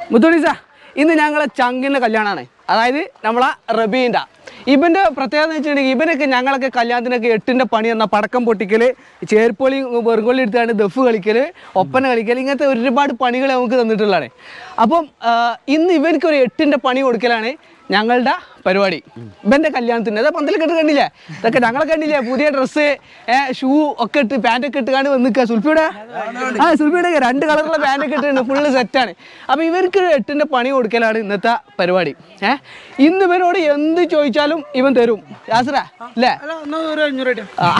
മുത്തുണീസ ഇന്ന് ഞങ്ങളെ ചങ്കിൻ്റെ കല്യാണമാണ് അതായത് നമ്മളെ റബീൻ്റെ ഇവൻ്റെ പ്രത്യേകത എന്ന് വെച്ചിട്ടുണ്ടെങ്കിൽ ഇവനൊക്കെ ഞങ്ങളൊക്കെ കല്യാണത്തിനൊക്കെ എട്ടിൻ്റെ പണി എന്ന പടക്കം പൊട്ടിക്കൽ ചേർപ്പൊളി വെറുകൊള്ളി എടുത്താണ് ദഫ് കളിക്കൽ ഒപ്പന കളിക്കൽ ഇങ്ങനത്തെ ഒരുപാട് പണികൾ നമുക്ക് തന്നിട്ടുള്ളതാണ് അപ്പം ആ, ഇന്ന് ഇവർക്ക് ഒരു എട്ടിൻ്റെ പണി കൊടുക്കലാണ് ഞങ്ങളുടെ പരിപാടി ഇവൻ്റെ കല്യാണത്തിന് അതാ പന്തൽ കെട്ട് കണ്ടില്ലേ ഇതൊക്കെ ഞങ്ങളെ കണ്ടില്ലേ പുതിയ ഡ്രസ്സ് ഷൂ ഒക്കെ ഇട്ട് പാൻറ്റൊക്കെ ഇട്ട് കാണി വന്നിക്കുക സുൽഫിയുടെ ആ സുൽഫിയുടെ രണ്ട് കളറുള്ള പാൻറ്റൊക്കെ ഇട്ടുണ്ട് ഫുള്ള് സെറ്റാണ് അപ്പോൾ ഇവർക്ക് എട്ടിൻ്റെ പണി കൊടുക്കലാണ് ഇന്നത്തെ പരിപാടി ഏ ഇന്ന് ഇവനോട് എന്ത് ചോദിച്ചാലും ഇവൻ തരും യാസറ അല്ലേ ആ.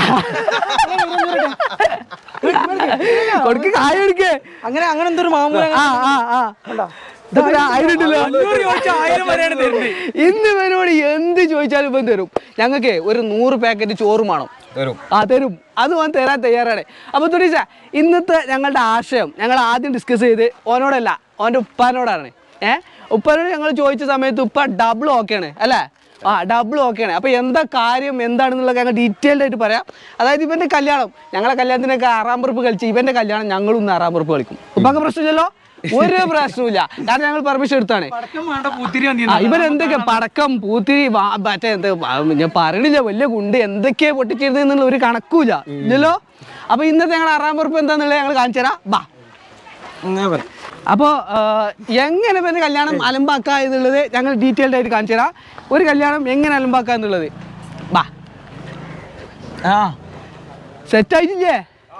കൊടുക്ക് കായ കൊടുക്കേ അങ്ങനെ അങ്ങനെ എന്തൊരു മാമൂല ആ ആ ആ ഇതൊക്കെ ഞാൻ ആയിട്ടില്ല. ആയിരം വരെയാണ് തരുന്നത് ഇന്ന് ഇവനോട് എന്ത് ചോദിച്ചാലും ഇവൻ തരും ഞങ്ങൾക്ക് ഒരു നൂറ് പാക്കറ്റ് ചോറും വേണം തരും ആ തരും അത് ഓൻ തരാൻ തയ്യാറാണ് അപ്പോൾ തുണീസ ഇന്നത്തെ ഞങ്ങളുടെ ആശയം ഞങ്ങൾ ആദ്യം ഡിസ്കസ് ചെയ്ത് ഓനോടല്ല ഓൻ്റെ ഉപ്പാനോടാണ് ഏ ഉപ്പാനോട് ഞങ്ങൾ ചോദിച്ച സമയത്ത് ഉപ്പ ഡബിൾ ഓക്കെയാണ് അല്ലേ ആ ഡബിൾ ഓക്കെയാണ് അപ്പോൾ എന്താ കാര്യം എന്താണെന്നുള്ളത് ഞങ്ങൾ ഡീറ്റെയിൽഡ് ആയിട്ട് പറയാം അതായത് ഇവൻ്റെ കല്യാണം ഞങ്ങളെ കല്യാണത്തിനൊക്കെ ആറാം പുറപ്പ് കളിച്ച് ഇവൻ്റെ കല്യാണം ഞങ്ങളും ഇന്ന് ആറാം പുറപ്പ് കളിക്കും ഉപ്പാക്ക് പ്രശ്നമില്ലല്ലോ ഒരു പ്രശ്നവുമില്ല കാരണം ഞങ്ങൾ പെർമിഷൻ എടുത്താണ് പടക്കം വേണ്ട പൂത്തിരി ആ, ഇവൻ എന്തൊക്കെ പടക്കം പൂത്തിരി വാ- മറ്റേ എന്ത് വാ- ഞാൻ പറയണില്ല വലിയ കുണ്ട് എന്തൊക്കെയാ പൊട്ടിച്ചിരുന്നുള്ള ഒരു കണക്കൂല ഇല്ലല്ലോ അപ്പൊ ഇന്നത്തെ ഞങ്ങൾ ആറാം പുറപ്പ് എന്താന്നുള്ളത് ഞങ്ങൾ കാണിച്ചു തരാം ബാ അപ്പോൾ എങ്ങനെ പിന്നെ കല്യാണം അലമ്പാക്കുക എന്നുള്ളത് ഞങ്ങൾ ഡീറ്റെയിൽഡ് ആയിട്ട് കാണിച്ചു തരാം ഒരു കല്യാണം എങ്ങനെ അലമ്പാക്കുക എന്നുള്ളത് ബാ ആ സെറ്റ് ആയിട്ടില്ലേ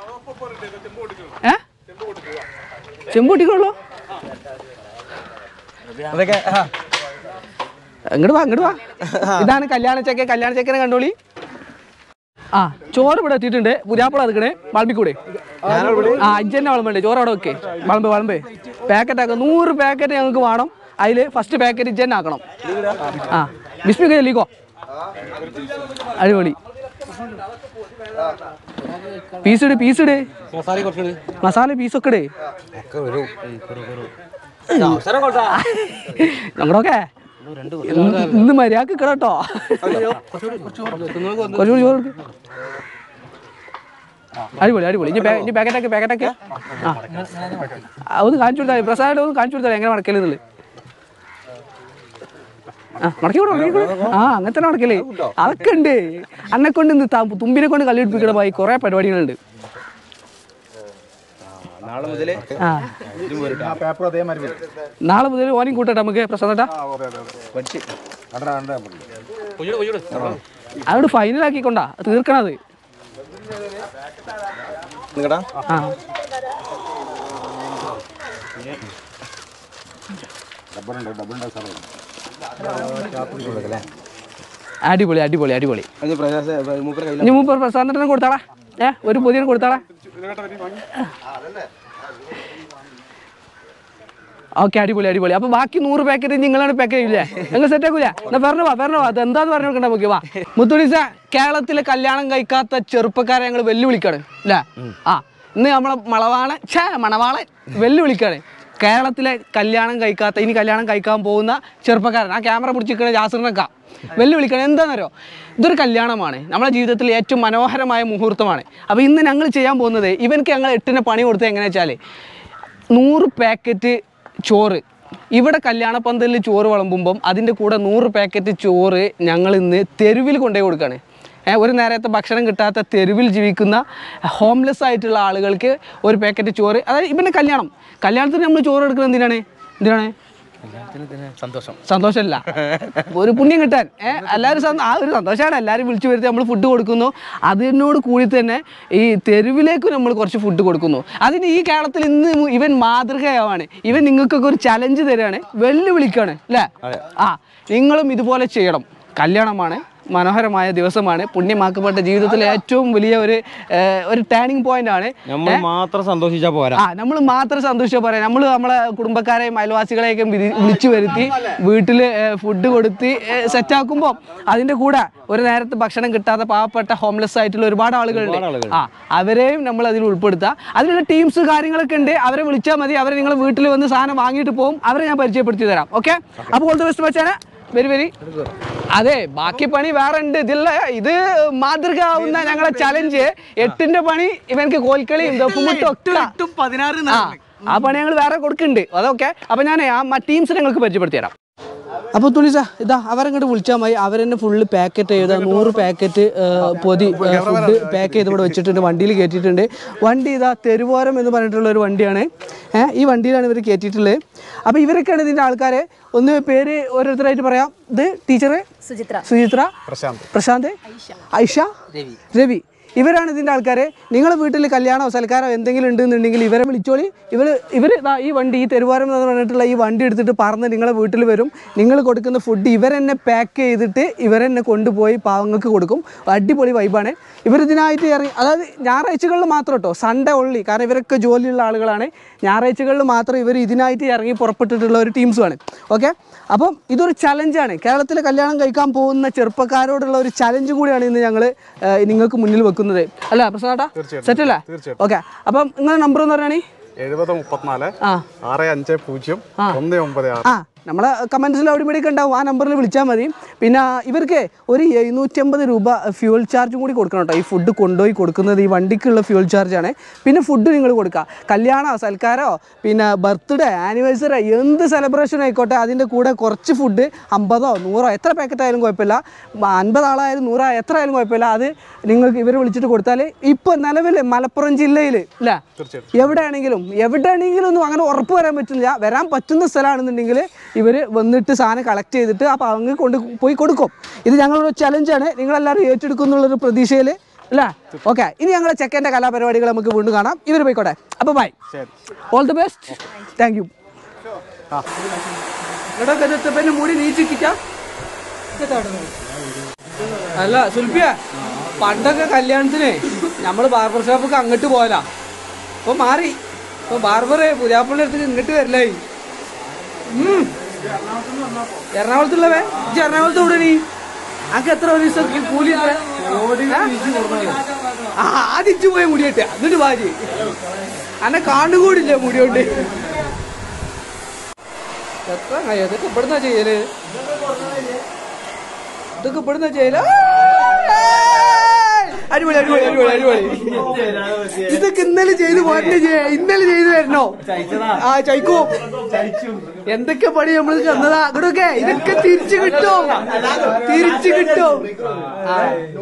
ഏ ചെമ്പൂട്ടിക്കുള്ളൂ അതൊക്കെ ആ. അങ്ങോട്ട് വാ അങ്ങോട്ട് വാ ഇതാണ് കല്യാണ ചെക്ക കല്യാണ ചെക്കനെ കണ്ടോളി ആ ചോറ് ഇവിടെ എത്തിയിട്ടുണ്ട് പുതിയാപ്പള എടുക്കണേ വളമ്പിക്കൂടെ ആ അഞ്ചെന്നെ വളമ്പുണ്ട് ചോറ് അവിടെ വെക്കേ വളമ്പ് വളമ്പ് പാക്കറ്റ് ആക്കാം നൂറ് പാക്കറ്റ് ഞങ്ങൾക്ക് വേണം അതിൽ ഫസ്റ്റ് പാക്കറ്റ് ഇജ്ജന്നെ ആക്കണം ആ ബിസ്മിക്ക് ചെല്ലിക്കോ അടിപൊളി പീസ് ഇട് പീസ് ഇട് മസാല പീസൊക്കെ ഇട് ഒക്കെ വരും ഞങ്ങളൊക്കെ ഇന്ന് ഇന്ന് മര്യാദക്ക് കേട്ടോ കുറച്ചുകൂടി ചോറ് കൊടുക്ക്. അടിപൊളി അടിപൊളി ഇനി ഇനി പാക്കറ്റാക്കി പാക്കറ്റാക്കി ആ ആ, ഒന്ന് കാണിച്ചു കൊടുത്താൽ പ്രസാദം ഒന്ന് കാണിച്ചു കൊടുത്താൽ എങ്ങനെ മടക്കലെന്നുള്ളത് ആ മടക്കി വിടും മടക്കി വിടും. ആ അങ്ങനെ തന്നെ മടക്കല് അതൊക്കെ ഉണ്ട് അന്നെ കൊണ്ട് ഇന്ന് ത- തുമ്പിനെ കൊണ്ട് കല്ലെടുപ്പിക്കണ പോയി കുറേ പരിപാടികളുണ്ട് ആ പേപ്പർ അതേമാതിരി വരും നാളെ മുതൽ ഓനും കൂട്ടട്ടെ നമുക്ക് പ്രസാദേട്ടാ പഠിച്ച് കണ്ടടാ കണ്ടാ അതോട് ഫൈനൽ ആക്കിക്കൊണ്ടാ തീർക്കണത് നിങ്ങടാ ആ ഡബറുണ്ട് ഡബറുണ്ട് സ്ഥലം അടിപൊളി അടിപൊളി അടിപൊളി അത് പ്രകാശ മൂപ്പര കയ്യിൽ ഇനി മുമ്പ് പ്രസാദത്തിന് കൊടുത്താളാ ഏ ഒരു പുതിയ കൊടുത്താളാ ഓക്കെ അടിപൊളി അടിപൊളി അപ്പൊ ബാക്കി നൂറ് പാക്കറ്റ് നിങ്ങളാണ് പാക്ക് ചെയ്യില്ലേ നിങ്ങൾ സെറ്റ് ആക്കൂല എന്നാ പറഞ്ഞു വാ പറഞ്ഞു വാ അത് എന്താന്ന് പറഞ്ഞു കൊടുക്കണ്ട നമുക്ക് വാ മുത്തുടിസ കേരളത്തിലെ കല്യാണം കഴിക്കാത്ത ചെറുപ്പക്കാരെ ഞങ്ങൾ വെല്ലുവിളിക്കാണ് അല്ലേ ആ ഇന്ന് നമ്മളെ മളവാളൻ ഛേ മണവാളൻ വെല്ലുവിളിക്കാണ് കേരളത്തിലെ കല്യാണം കഴിക്കാത്ത ഇനി കല്യാണം കഴിക്കാൻ പോകുന്ന ചെറുപ്പക്കാരൻ ആ ക്യാമറ പിടിച്ചിരിക്കുന്ന ജാസിറിനൊക്കെ വെല്ലുവിളിക്കണം എന്താണെന്നറിയോ ഇതൊരു കല്യാണമാണ് നമ്മുടെ ജീവിതത്തിൽ ഏറ്റവും മനോഹരമായ മുഹൂർത്തമാണ് അപ്പോൾ ഇന്ന് ഞങ്ങൾ ചെയ്യാൻ പോകുന്നത് ഇവനക്ക് ഞങ്ങൾ എട്ടിന് പണി കൊടുത്തത് എങ്ങനെയാ വെച്ചാൽ നൂറ് പാക്കറ്റ് ചോറ് ഇവിടെ കല്യാണ പന്തലിൽ ചോറ് വിളമ്പുമ്പം അതിൻ്റെ കൂടെ നൂറ് പാക്കറ്റ് ചോറ് ഞങ്ങൾ ഇന്ന് തെരുവിൽ കൊണ്ടുപോയി കൊടുക്കുകയാണ് ഏ, ഒരു നേരത്തെ ഭക്ഷണം കിട്ടാത്ത തെരുവിൽ ജീവിക്കുന്ന ഹോംലെസ് ആയിട്ടുള്ള ആളുകൾക്ക് ഒരു പാക്കറ്റ് ചോറ് അതായത് ഇവൻ്റെ കല്യാണം കല്യാണത്തിന് നമ്മൾ ചോറ് എടുക്കുന്നത് എന്തിനാണ് എന്തിനാണ് സന്തോഷം സന്തോഷമല്ല ഒരു പുണ്യം കിട്ടാൻ ഏഹ് എല്ലാവരും സന്തോ- ആ ഒരു സന്തോഷമാണ് എല്ലാവരും വിളിച്ചു വരുത്തി നമ്മൾ ഫുഡ് കൊടുക്കുന്നു അതിനോട് കൂടി തന്നെ ഈ തെരുവിലേക്ക് നമ്മൾ കുറച്ച് ഫുഡ് കൊടുക്കുന്നു അതിന് ഈ കേരളത്തിൽ ഇന്ന് മു- ഇവൻ മാതൃകയാവാണ് ഇവൻ നിങ്ങൾക്കൊക്കെ ഒരു ചലഞ്ച് തരികയാണ് വെല്ലുവിളിക്കുകയാണ് അല്ലേ ആ നിങ്ങളും ഇതുപോലെ ചെയ്യണം കല്യാണമാണ് മനോഹരമായ ദിവസമാണ് പുണ്യമാക്കപ്പെട്ട ജീവിതത്തിലെ ഏറ്റവും വലിയ ഒരു ഏഹ്, ഒരു ടേണിംഗ് പോയിന്റ് ആണ് നമ്മൾ മാത്രം സന്തോഷിച്ചാ പോരാ ആ നമ്മൾ മാത്രം സന്തോഷിച്ചാൽ പറയാം നമ്മൾ നമ്മളെ കുടുംബക്കാരെയും അയൽവാസികളെയൊക്കെ വിധി- വിളിച്ചു വരുത്തി വീട്ടിൽ ഫുഡ് കൊടുത്ത് സെറ്റാക്കുമ്പോൾ അതിൻ്റെ കൂടെ ഒരു നേരത്തെ ഭക്ഷണം കിട്ടാത്ത പാവപ്പെട്ട ഹോംലെസ് ആയിട്ടുള്ള ഒരുപാട് ആളുകളുണ്ട് ആ അവരെയും നമ്മൾ അതിൽ ഉൾപ്പെടുത്തുക അതിലുള്ള ടീംസ് കാര്യങ്ങളൊക്കെ ഉണ്ട് അവരെ വിളിച്ചാൽ മതി അവരെ നിങ്ങൾ വീട്ടിൽ വന്ന് സാധനം വാങ്ങിയിട്ട് പോകും അവരെ ഞാൻ പരിചയപ്പെടുത്തി തരാം ഓക്കെ അപ്പോൾ ഓൾ ദ ബെസ്റ്റ് വെച്ചാൽ വരി വരി അതെ ബാക്കി പണി വേറെ ഉണ്ട് ഇതില്ല ഇത് മാതൃക ആവുന്ന ഞങ്ങളെ ചലഞ്ച് എട്ടിന്റെ പണി ഇവനക്ക് കോൽക്കളിയും ദഫുമുട്ടും ഒക്കെ എട്ടും പതിനാറ് ആ ആ പണി ഞങ്ങൾ വേറെ കൊടുക്കുന്നുണ്ട് അതൊക്കെ അപ്പൊ ഞാൻ ആ ടീംസിനെ ഞങ്ങൾക്ക് പരിചയപ്പെടുത്തി തരാം അപ്പോൾ തുളിസ ഇതാ അവരങ്ങോട്ട് വിളിച്ചാൽ മതി അവരെന്നെ ഫുള്ള് പാക്കറ്റ് ചെയ്ത് നൂറ് പാക്കറ്റ് പൊതി ഫുഡ് പാക്ക് ചെയ്ത് ഇവിടെ വെച്ചിട്ടുണ്ട് വണ്ടിയിൽ കയറ്റിയിട്ടുണ്ട് വണ്ടി ഇതാ തെരുവോരം എന്ന് പറഞ്ഞിട്ടുള്ള ഒരു വണ്ടിയാണ് ഏഹ് ഈ വണ്ടിയിലാണ് ഇവർ കയറ്റിയിട്ടുള്ളത് അപ്പോൾ ഇവരൊക്കെയാണ് ഇതിൻ്റെ ആൾക്കാർ ഒന്ന് പേര് ഓരോരുത്തരായിട്ട് പറയാം ഇത് ടീച്ചർ സുചിത്ര സുചിത്ര പ്രശാന്ത് പ്രശാന്ത് ഐഷ രവി രവി ഇവരാണ് ഇതിൻ്റെ ആൾക്കാർ നിങ്ങളുടെ വീട്ടിൽ കല്യാണമോ സൽക്കാരോ എന്തെങ്കിലും ഉണ്ടെന്നുണ്ടെങ്കിൽ ഇവരെ വിളിച്ചോളി ഇവർ ഇവർ ഈ വണ്ടി ഈ തെരുവാരം എന്ന് പറഞ്ഞിട്ടുള്ള ഈ വണ്ടി എടുത്തിട്ട് പറന്ന് നിങ്ങളെ വീട്ടിൽ വരും നിങ്ങൾ കൊടുക്കുന്ന ഫുഡ് ഇവരെന്നെ പാക്ക് ചെയ്തിട്ട് ഇവരെന്നെ കൊണ്ടുപോയി പാവങ്ങൾക്ക് കൊടുക്കും അടിപൊളി വൈബാണ് ഇവരിതിനായിട്ട് ഇറങ്ങി അതായത് ഞായറാഴ്ചകളിൽ മാത്രം കേട്ടോ സൺഡേ ഉള്ളി കാരണം ഇവരൊക്കെ ജോലിയുള്ള ആളുകളാണ് ഞായറാഴ്ചകളിൽ മാത്രം ഇവർ ഇതിനായിട്ട് ഇറങ്ങി പുറപ്പെട്ടിട്ടുള്ള ഒരു ടീംസുമാണ് ഓക്കെ അപ്പം ഇതൊരു ചലഞ്ചാണ് കേരളത്തിൽ കല്യാണം കഴിക്കാൻ പോകുന്ന ചെറുപ്പക്കാരോടുള്ള ഒരു ചലഞ്ച് കൂടിയാണ് ഇന്ന് ഞങ്ങൾ നിങ്ങൾക്ക് മുന്നിൽ വെക്കുന്നത് അല്ല പ്രസാദാ സെറ്റ് അല്ലേ ഓക്കെ അപ്പം നിങ്ങളുടെ നമ്പർ എന്ന് പറഞ്ഞാണി എഴുപത് മുപ്പത്തിനാല് ആ ആറ് അഞ്ച് പൂജ്യം ഒന്ന് ഒമ്പത് ആറ് ആ നമ്മളെ കമൻസിൽ അവിടെ ഇവിടെയൊക്കെ ഉണ്ടാവും ആ നമ്പറിൽ വിളിച്ചാൽ മതി പിന്നെ ഇവർക്ക് ഒരു എഴുന്നൂറ്റമ്പത് രൂപ ഫ്യൂൽ ചാർജും കൂടി കൊടുക്കണം കേട്ടോ ഈ ഫുഡ് കൊണ്ടുപോയി കൊടുക്കുന്നത് ഈ വണ്ടിക്കുള്ള ഫ്യൂൽ ചാർജാണ് പിന്നെ ഫുഡ് നിങ്ങൾ കൊടുക്കുക കല്യാണമോ സൽക്കാരോ പിന്നെ ബർത്ത്ഡേ ആനിവേഴ്സറി എന്ത് സെലിബ്രേഷൻ ആയിക്കോട്ടെ അതിൻ്റെ കൂടെ കുറച്ച് ഫുഡ് അമ്പതോ നൂറോ എത്ര പാക്കറ്റ് ആയാലും കുഴപ്പമില്ല അൻപത് ആളായാലും നൂറോ എത്ര ആയാലും കുഴപ്പമില്ല അത് നിങ്ങൾക്ക് ഇവർ വിളിച്ചിട്ട് കൊടുത്താൽ ഇപ്പോൾ നിലവിൽ മലപ്പുറം ജില്ലയിൽ ഇല്ല എവിടെയാണെങ്കിലും എവിടെയാണെങ്കിലും ഒന്നും അങ്ങനെ ഉറപ്പ് വരാൻ പറ്റില്ല വരാൻ പറ്റുന്ന സ്ഥലമാണെന്നുണ്ടെങ്കിൽ ഇവർ വന്നിട്ട് സാധനം കളക്ട് ചെയ്തിട്ട് ആ പാവങ്ങൾ കൊണ്ട് പോയി കൊടുക്കും ഇത് ഞങ്ങളുടെ ചലഞ്ചാണ് നിങ്ങളെല്ലാവരും ഏറ്റെടുക്കും എന്നുള്ളൊരു പ്രതീക്ഷയിൽ അല്ല ഓക്കെ ഇനി ഞങ്ങളെ ചെക്കൻ്റെ കലാപരിപാടികൾ നമുക്ക് വീണ്ടും കാണാം ഇവർ പോയിക്കോട്ടെ അപ്പോൾ bye all the best thank you ഇവിടെ മുടി നീച്ചിക്കാം അല്ല സുൽഫിയ പണ്ടൊക്കെ കല്യാണത്തിന് നമ്മൾ ബാർബർ ഷോപ്പൊക്കെ അങ്ങോട്ട് പോയലാ ഇപ്പൊ മാറി ഇപ്പൊ ബാർബറെ പുതിയാപ്പിളിന്റെ അടുത്ത് ഇങ്ങോട്ട് വരില്ലായി ഉം. എറണാകുളത്തുള്ളവേ ഇജ്ജ് എറണാകുളത്ത് ഇവിടെ നീ അനക്ക് എത്ര ഒരു ദിവസം കൂലി എത്ര? ആ ആദ്യം ഇജ്ജ് പോയ മുടിയട്ടെ എന്നിട്ട് ഭാര്യ അന്നെ കാണുകൂടില്ല മുടി കൊണ്ട് എത്ര കഴിയും ഇതൊക്കെ ഇവിടുന്നാ ചെയ്യല് ഇതൊക്കെ ഇവിടുന്നാ ചെയ്യല് അടിപൊളി അടിപൊളി അടിപൊളി അടിപൊളി ഇതൊക്കെ ഇന്നലെ ചെയ്ത് പോരണ്ടേ ചെയ്യ ഇന്നലെ ചെയ്ത് തരണോ ആ ചൈക്കോ എന്തൊക്കെ പണി നമ്മൾ തന്നതാ ഇങ്ങോട്ടൊക്കെ ഇതൊക്കെ തിരിച്ചു കിട്ടും തിരിച്ചു കിട്ടും ആ.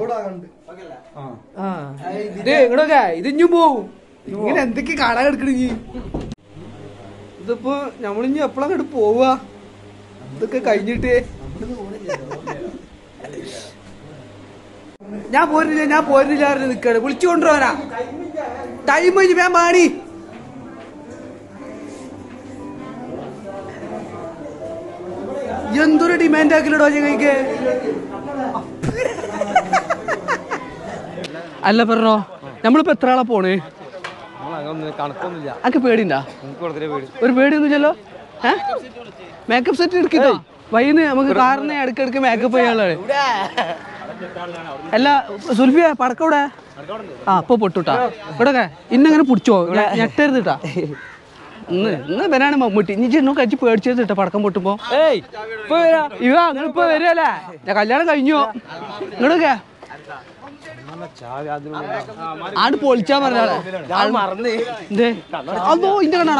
ആ ഇത് ഇങ്ങോട്ടൊക്കെ ഇതിഞ്ഞും പോവും ഇങ്ങനെ എന്തൊക്കെ കാണാൻ എടുക്കണെങ്കി ഇതിപ്പോ നമ്മളിഞ്ഞി എപ്പോഴങ്ങോട്ട് പോവുക ഇതൊക്കെ കഴിഞ്ഞിട്ട് ഞാൻ പോരുന്നില്ല ഞാൻ പോരുന്നില്ല പറഞ്ഞ് നിൽക്കാണ് വിളിച്ചു കൊണ്ടുപോരാ ടൈം കഴിഞ്ഞ് വേൻ പാടി എന്തൊരു ഡിമാൻഡ് ആക്കില്ലടോ ചങ്ങയ്ക്ക് അല്ല പറഞ്ഞോ നമ്മളിപ്പോ എത്ര ആളാ പോണ് നമ്മളങ്ങനെ കണക്കൊന്നുമില്ല അനക്ക് പേടിണ്ടാ നമുക്ക് കൊടുത്തിട്ട് പേടി ഒരു പേടിയൊന്നുമില്ലല്ലോ ഏ മേക്കപ്പ് സെറ്റ് എടുക്കുന്നോ വൈകുന്നേ നമുക്ക് കാറിനെ ഇടയ്ക്കിടയ്ക്ക് മേക്കപ്പ് ചെയ്യാനുള്ളത് അല്ല സുൽഫിയ പടക്കവിടെ ആ ഇപ്പൊ പൊട്ടുട്ടാ ഇവിടെ ഇന്നങ്ങനെ പിടിച്ചോ ഞെട്ടരുത് കേട്ടാ ഇന്ന് ഇന്ന് വരാണ് മമ്മൂട്ടി നീ ചെന്നു കഴിച്ച് പേടിച്ചത് കേട്ടോ പടക്കം പൊട്ടുമ്പോ ഏയ് ഇപ്പൊ വരാ ഇവ നിങ്ങൾ ഇപ്പൊ വരികയല്ലേ ഞാൻ കല്യാണം കഴിഞ്ഞു ഇങ്ങോട്ടൊക്കെ ആണ്ട് പൊളിച്ചാ പറഞ്ഞാളെ മറന്നേ എന്തേ അതോ ഇന്റെ കണ്ണാടാ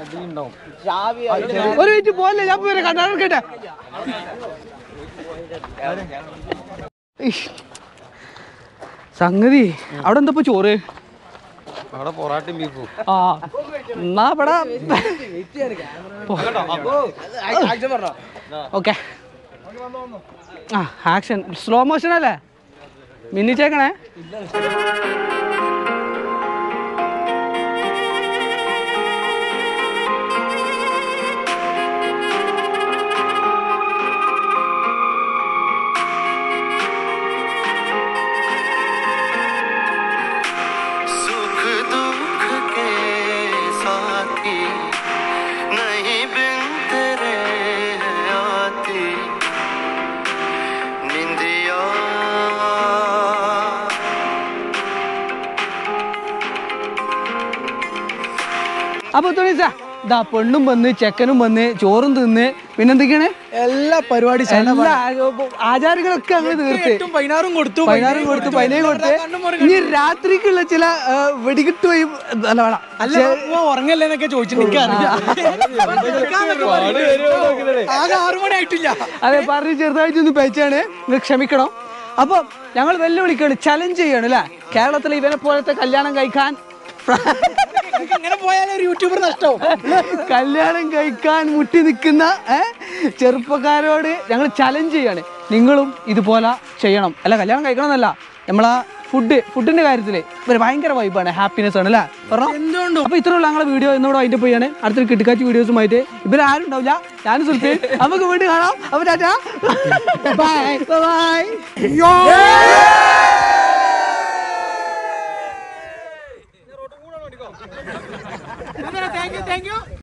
ഒരു മിനിറ്റ് പോലെ ഞാൻ പോയി കണ്ണാട കേട്ടെ സംഗതി അവിടെ എന്താ ഇപ്പൊ ചോറ് അവിടെ പൊറാട്ടയും ബീഫും ആ എന്നാ ഇവിടെ ഓക്കെ ആ ആക്ഷൻ സ്ലോ മോഷൻ അല്ലേ മിന്നിച്ചേക്കണേ सुख दुख के साथी नहीं बिन तेरे आती निंदिया അപ്പൊ തുണിച്ച ഇതാ പെണ്ണും വന്ന് ചെക്കനും വന്ന് ചോറും തിന്ന് പിന്നെന്തൊക്കെയാണ് എല്ലാ പരിപാടി എല്ലാ ആ- ആചാരങ്ങളൊക്കെ അങ്ങ് തീർത്ത് എട്ടും പതിനാറും കൊടുത്തു പതിനാറും കൊടുത്ത് പതിനേഴ് കൊടുത്ത് ഇനി രാത്രിക്കുള്ള ചില ആ, വെടികിട്ട് പോയി അല്ല വേണം അല്ല ഉവ്വ, ഉറങ്ങല്ലേ എന്നൊക്കെ ചോദിച്ചിട്ട് ആകെ ആറു മണി ആയിട്ടില്ല അതെ പറഞ്ഞ് ചെറുതായിട്ട് ഒന്ന് പയച്ചാണ് നിങ്ങൾ ക്ഷമിക്കണം അപ്പം ഞങ്ങൾ വെല്ലുവിളിക്കാണ് ചലഞ്ച് ചെയ്യാണ് അല്ലേ കേരളത്തിൽ ഇവനെ പോലത്തെ കല്യാണം കഴിക്കാൻ ഇങ്ങനെ പോയാലും ഒരു യൂട്യൂബർ നഷ്ടവും കല്യാണം കഴിക്കാൻ മുട്ടി നിൽക്കുന്ന ഏ, ചെറുപ്പക്കാരോട് ഞങ്ങൾ ചലഞ്ച് ചെയ്യാണ് നിങ്ങളും ഇതുപോലെ ചെയ്യണം അല്ല കല്യാണം കഴിക്കണം എന്നല്ല നമ്മളാ ഫുഡ് ഫുഡിന്റെ കാര്യത്തിൽ ഒരു ഭയങ്കര വൈബാണ് ഹാപ്പിനെസ് ആണ് അല്ലേ പറഞ്ഞോ എന്തുകൊണ്ടും അപ്പൊ ഇത്രയുള്ള ഞങ്ങളെ വീഡിയോ ഇന്നോട് അതിന്റെ പോയാണ് അടുത്തൊരു കിട്ടുകാച്ചി വീഡിയോസുമായിട്ട് ഇവരാരും ഉണ്ടാവില്ല ഞാനും സുൽഫീൻ നമുക്ക് വീണ്ടും കാണാം അപ്പൊ tata bye bye thank you thank U